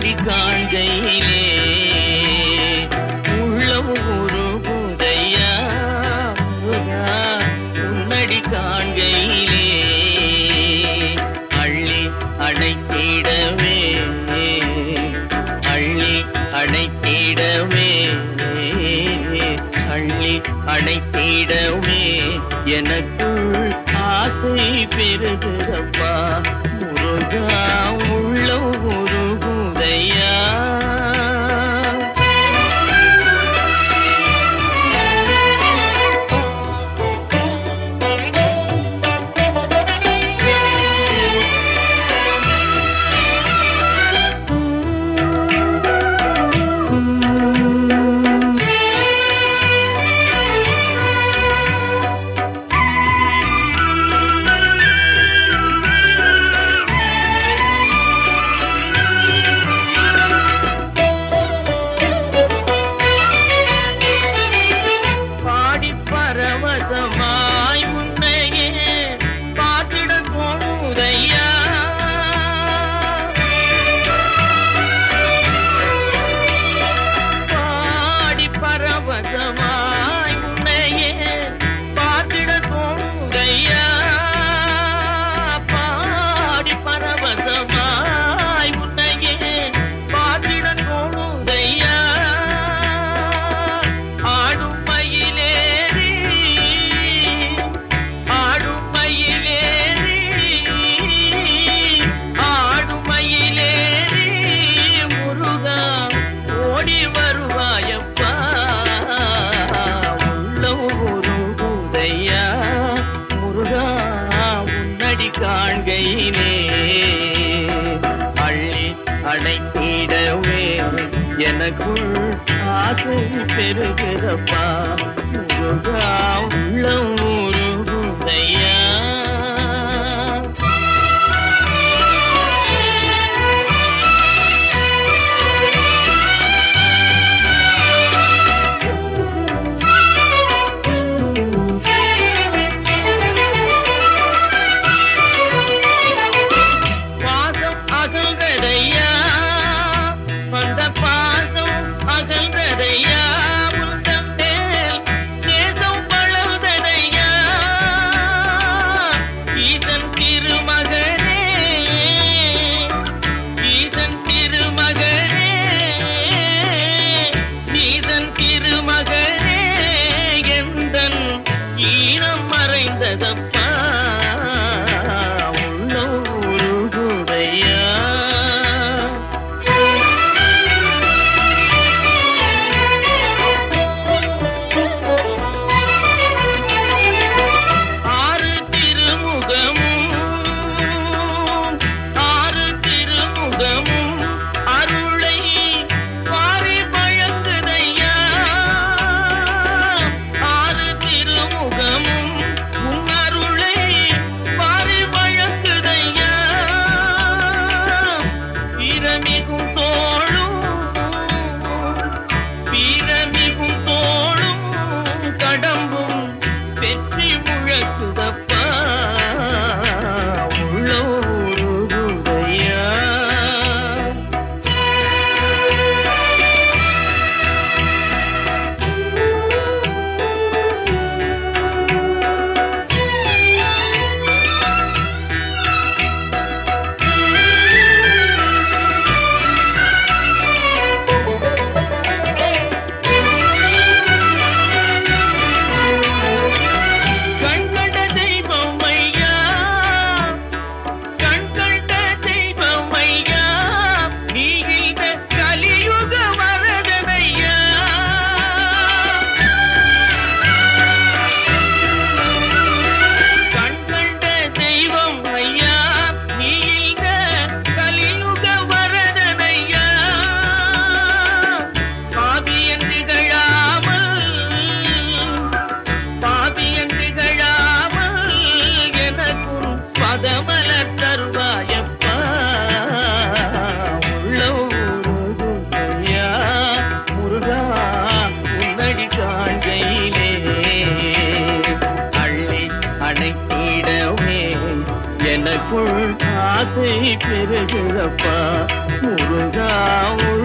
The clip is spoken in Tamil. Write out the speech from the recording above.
உன்னடி காண்கையிலே உள்ளம் உருகுதையா முருகா உன்னடி காண்கையிலே அள்ளி அணைத்திடவே அள்ளி அணைத்திடவே அள்ளி அணைத்திடவே எனக்குள் ஆசை பெருகுதப்பா முருகா உள்ள உருகுதையா பாடி பரவசமாய் உன்னையே பார்த்திட தோணுதையா பாடி பரவசமாய் உன்னையே பார்த்திட தோணுதையா பாடி பரவசமாய் உன்னையே பார்த்திட தோணுதையா ஆடும் மயிலேறி ஆடும் மயிலேறி ஆடும் மயிலேறி முருகா ஓடி வருவாயப்பா உள்ளம் உருகுதையா முருகா உன்னடி காண்கையிலே அள்ளி அணைத்திடவே எனக்குள் ஆசை பெருகிறப்பா முருகா உள்ளம் உருகுதையா பாசம் அகல்றதையா வந்த பாசம் அகல்றதையா உந்தன் மேல் நேசம் வளர்ந்ததையா ஈசன் திருமகனே ஈசன் திருமகனே ஈசன் திருமகனே எந்தன் ஈனம் மறைந்ததப்பா உள்ளம் உருகுதையா ஆறு திருமுகமும் ஆறு திருமுகமும் அருளை பாரி வழங்குதையா ஆறு திருமுகமும் உன் அருளை பாரி வழங்குதையா வீரமிகும் தோளும் வீரமிகும் தோளும் கடம்பும் வெற்றி முழக்குதப்பா உள்ளோ உருகுதையா கண்கண்ட தெய்வம் ஐயா கண்கண்ட தெய்வம் ஐயா நீ இந்த கலியுக வரதனையா கண்கண்ட தெய்வம் ஐயா நீ இந்த கலியுக வரதனையா பாவியன் திகழாமல் பாவியன் திகழாமல் எனக்கும் பதமல தருவாயப்பா உள்ள உருகுதையா முருகா உன்னடி காண்கையிலே அள்ளி அணைத்திடவே எனக்குள் ஆசை பெருகிறப்பா முருகா முருகா